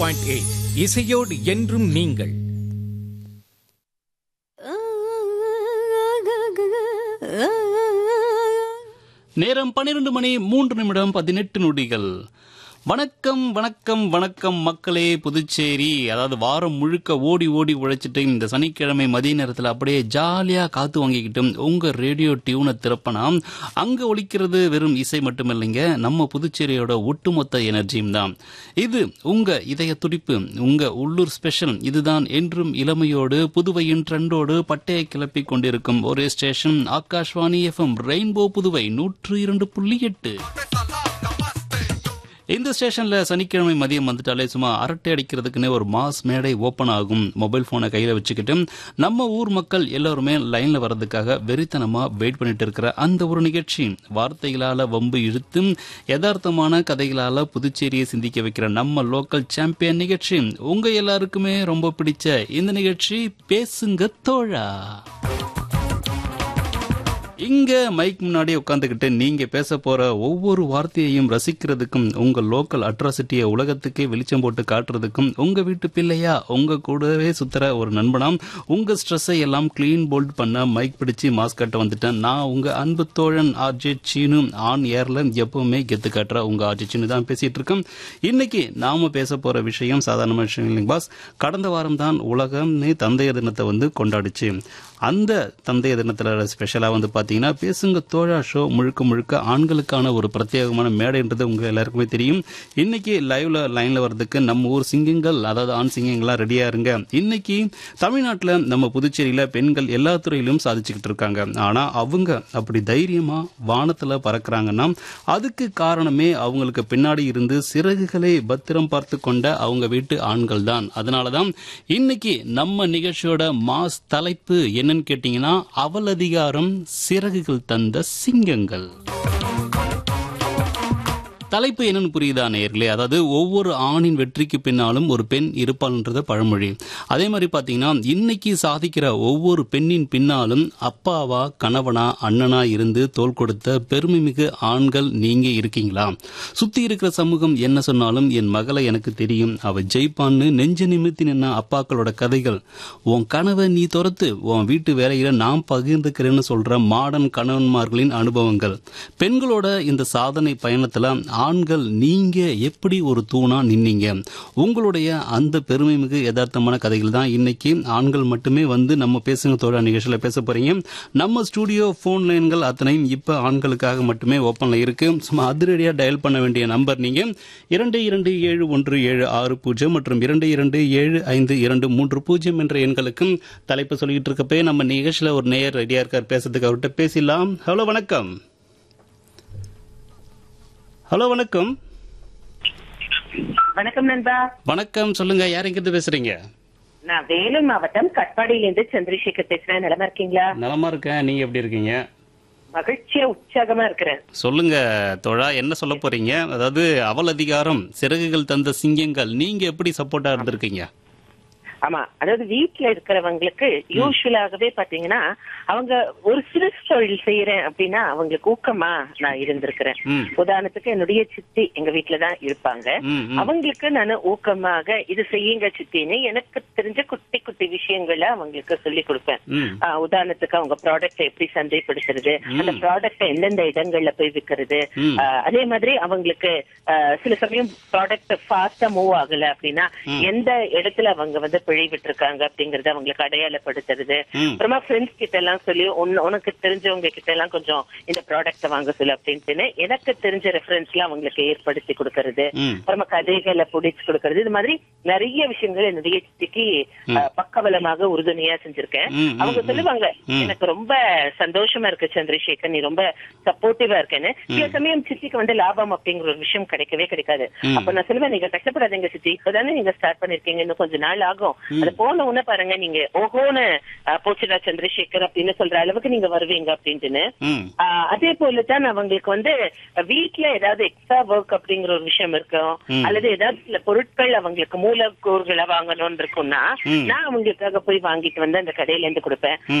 Point eight இசையோடு என்றும் நீங்கள் நேரம் பன்னிரண்டு மணி மூன்று நிமிடம் பதினெட்டு நொடிகள் வணக்கம் வணக்கம் வணக்கம் மக்களே புதுச்சேரி அதாவது வாரம் முழுக்க ஓடி ஓடி உழைச்சிட்டு இந்த சனிக்கிழமை மதிய நேரத்தில் அப்படியே ஜாலியா காத்து வாங்கிக்கிட்டு உங்க ரேடியோ டியூனை திறப்பனா அங்க ஒலிக்கிறது வெறும் இசை மட்டும் இல்லைங்க நம்ம புதுச்சேரியோட ஒட்டுமொத்த எனர்ஜியும் தான் இது உங்க இதய துடிப்பு உங்க உள்ளூர் ஸ்பெஷல் இதுதான் என்றும் இளமையோடு புதுவையின் ட்ரெண்டோடு பட்டையை கிளப்பிக் கொண்டிருக்கும் ஒரே station Akashvani FM rainbow Puduvai நூற்று இரண்டு புள்ளி எட்டு இந்த ஸ்டேஷன்ல சனிக்கிழமை மதியம் வந்துட்டாலே சும்மா அரட்டை அடிக்கிறதுக்குன்னே ஒரு மாஸ் மேடை ஓபன் ஆகும் மொபைல் போனை கையில வச்சுக்கிட்டு நம்ம ஊர் மக்கள் எல்லாருமே லைன்ல வர்றதுக்காக வெறித்தனமா வெயிட் பண்ணிட்டு இருக்கிற அந்த ஒரு நிகழ்ச்சி வார்த்தைகளால வம்பு இழுத்து யதார்த்தமான கதைகளால புதுச்சேரியை சிந்திக்க வைக்கிற நம்ம லோக்கல் சாம்பியன் நிகழ்ச்சி உங்க எல்லாருக்குமே ரொம்ப பிடிச்ச இந்த நிகழ்ச்சி பேசுங்க தோழா இங்க மைக் முன்னாடி உட்காந்துக்கிட்டு நீங்க பேச போற ஒவ்வொரு வார்த்தையையும் ரசிக்கிறதுக்கும் உங்க லோக்கல் அட்ராசிட்டியை உலகத்துக்கே வெளிச்சம் போட்டு காட்டுறதுக்கும் உங்க வீட்டு பிள்ளையா உங்க கூடவே சுத்துற ஒரு நண்பனாம் உங்க ஸ்ட்ரெஸ்ஸை எல்லாம் கிளீன் போல்ட் பண்ண மைக் பிடிச்சு மாஸ்க் கட்ட வந்துட்டேன் நான் உங்க அன்பு தோழன் ஆர்ஜே சீனு ஆன் ஏர்ல எப்பவுமே கெத்து காட்டுற உங்க ஆர்ஜே சீனு தான் பேசிட்டு இருக்கேன் இன்னைக்கு நாம பேச போற விஷயம் சாதாரண விஷயம் இல்லைங்க பாஸ் கடந்த வாரம் தான் உலகமே தந்தையர் தினத்தை வந்து கொண்டாடுச்சு அந்த தந்தைய தினத்தில் ஸ்பெஷலாக வந்து பார்த்தீங்கன்னா பேசுங்க தோழா ஷோ முழுக்க முழுக்க ஆண்களுக்கான ஒரு பிரத்யேகமான மேடைன்றது உங்கள் எல்லாருக்குமே தெரியும் இன்னைக்கு லைவ்ல லைனில் வர்றதுக்கு நம்ம ஊர் சிங்கங்கள் அதாவது ஆண் சிங்கங்கள்லாம் ரெடியாக இருங்க இன்னைக்கு தமிழ்நாட்டில் நம்ம புதுச்சேரியில் பெண்கள் எல்லா துறையிலும் சாதிச்சுக்கிட்டு இருக்காங்க ஆனால் அவங்க அப்படி தைரியமாக வானத்தில் பறக்குறாங்கன்னா அதுக்கு காரணமே அவங்களுக்கு பின்னாடி இருந்து சிறகுகளை பத்திரம் பார்த்து கொண்ட அவங்க வீட்டு ஆண்கள் தான் அதனால தான் இன்னைக்கு நம்ம நிகழ்ச்சியோட மாஸ் தலைப்பு என்னன்னு கேட்டீங்கன்னா அவல் அதிகாரம் சிறகுகள் தந்த சிங்கங்கள் தலைப்பு என்னன்னு புரியுதா நேர்களே அதாவது ஒவ்வொரு ஆணின் வெற்றிக்கு பின்னாலும் ஒரு பெண் இருப்பாள்ன்றது பழமொழி அதே மாதிரி பாத்தீங்கன்னா இன்னைக்கு சாதிக்கிற ஒவ்வொரு பெண்ணின் பின்னாலும் அப்பாவா கணவனா அண்ணனா இருந்து தோல் கொடுத்த பெருமைமிகு ஆண்கள் நீங்க இருக்கீங்களா சுத்தி இருக்கிற சமூகம் என்ன சொன்னாலும் என் மகளை எனக்கு தெரியும் அவ ஜெயிப்பான்னு நெஞ்ச நிமித்தி நின்ன அப்பாக்களோட கதைகள் உன் கனவை நீ துரத்து உன் வீட்டு வேலையில நான் பகிர்ந்துக்கிறேன்னு சொல்ற மாடர்ன் கணவன்மார்களின் அனுபவங்கள் பெண்களோட இந்த சாதனை பயணத்துல ஆண்கள் நீங்க எப்படி ஒரு தூணா நின்னீங்க உங்களுடைய அந்த பெருமை மிகு யதார்த்தமான கதைகள் தான் இன்னைக்கு ஆண்கள் மட்டுமே வந்து நம்ம பேசுங்க தோழா நிகழ்ச்சியில பேச போறீங்க நம்ம ஸ்டூடியோ போன் லைன்கள் அத்தனையும் இப்ப ஆண்களுக்காக மட்டுமே ஓப்பன்ல இருக்கு சும்மா அதிரடியா டயல் பண்ண வேண்டிய நம்பர் நீங்க இரண்டு இரண்டு ஏழு ஒன்று ஏழு ஆறு பூஜ்ஜியம் மற்றும் இரண்டு இரண்டு ஏழு ஐந்து இரண்டு மூன்று பூஜ்ஜியம் என்ற எண்களுக்கும் தலைப்பு சொல்லிட்டு இருக்கப்பே நம்ம நிகழ்ச்சியில ஒரு நேயர் ரெடியா இருக்கார் பேசுறதுக்கு அவர்கிட்ட பேசிடலாம் ஹலோ வணக்கம் ஹலோ வணக்கம் வணக்கம் நண்பா வணக்கம் சொல்லுங்க யார் எங்கிருந்து பேசுறீங்க நான் வேலூர் மாவட்டம் கட்பாடியிலிருந்து சந்திரசேகர் பேசுறேன் நிலமா இருக்கீங்களா நலமா இருக்கேன் நீங்க எப்படி இருக்கீங்க மகிழ்ச்சியா உற்சாகமா இருக்கிறேன் சொல்லுங்க தோழா என்ன சொல்ல போறீங்க அதாவது அவல் அதிகாரம் சிறகுகள் தந்த சிங்கங்கள் நீங்க எப்படி சப்போர்ட்டா இருந்திருக்கீங்க ஆமா அதாவது வீட்டுல இருக்கிறவங்களுக்கு யூஸ்வலாகவே பாத்தீங்கன்னா அவங்க ஒரு சிறு தொழில் செய்யறேன் அப்படின்னா அவங்களுக்கு ஊக்கமா நான் இருந்திருக்கிறேன் ம். உதாரணத்துக்கு என்னுடைய சித்தி எங்க வீட்டுலதான் இருப்பாங்க ம், ம். அவங்களுக்கு நான் ஊக்கமாக இது செய்யுங்க சித்தின்னு எனக்கு தெரிஞ்ச குட்டி குட்டி விஷயங்களை அவங்களுக்கு சொல்லி கொடுப்பேன் ம் ஆஹ் உதாரணத்துக்கு அவங்க ப்ராடக்ட் எப்படி சந்தைப்படுத்துறது அந்த ப்ராடக்ட் எந்தெந்த இடங்கள்ல போய் விற்கிறது ம். அதே மாதிரி அவங்களுக்கு ஆஹ் சில சமயம் ப்ராடக்ட் ஃபாஸ்டா மூவ் ஆகல அப்படின்னா எந்த இடத்துல அவங்க வந்து பிழை விட்டுருக்காங்க அப்படிங்கறத அவங்களுக்கு அடையாளப்படுத்துறது ம். அப்புறமா ஃப்ரெண்ட்ஸ் கிட்ட எல்லாம் சொல்லி உன்ன- உனக்கு தெரிஞ்சவங்க கிட்ட எல்லாம் கொஞ்சம் இந்த ப்ராடக்ட வாங்க சொல்லு அப்படின்ட்டு எனக்கு தெரிஞ்ச ரெஃபரன்ஸ் எல்லாம் அவங்களுக்கு ஏற்படுத்தி கொடுக்கறது ம். அப்புறமா கதைகளை புடிச்சு கொடுக்கறது இது மாதிரி நிறைய விஷயங்கள் என்னுடைய சித்திக்கு ஆஹ், பக்கபலமாக உறுதுணையா செஞ்சிருக்கேன் ம், ம், அவங்க சொல்லுவாங்க எனக்கு ரொம்ப சந்தோஷமா இருக்கு சந்திரசேகர் நீ ரொம்ப சப்போர்ட்டிவா இருக்கேன்னு சில சமயம் சித்திக்கு வந்து லாபம் அப்படிங்கிற ஒரு விஷயம் கிடைக்கவே கிடைக்காது அப்ப நான் சொல்லுவேன் நீங்க கஷ்டப்படாதீங்க சித்தி இப்பதானே நீங்க ஸ்டார்ட் பண்ணிருக்கீங்க இன்னும் கொஞ்ச நாள் ஆகும் அது போன உடனே பாருங்க நீங்க ஓஹோன்னு ஆஹ், போச்சுடா சந்திரசேகர் அப்படின்னு சொல்ற அளவுக்கு நீங்க வருவீங்க அப்படின்ட்டுன்னு ம் ஆஹ் அதே போலதான் அவங்களுக்கு வந்து வீட்ல ஏதாவது எக்ஸ்ட்ரா ஒர்க் அப்படிங்கிற ஒரு விஷயம் இருக்கும் அல்லது ஏதாவது சில பொருட்கள் அவங்களுக்கு மூலக்கூறுகளை வாங்கணும்னு இருக்கும்னா நான் அவங்களுக்காக போய் வாங்கிட்டு வந்து அந்த கடையில இருந்து கொடுப்பேன்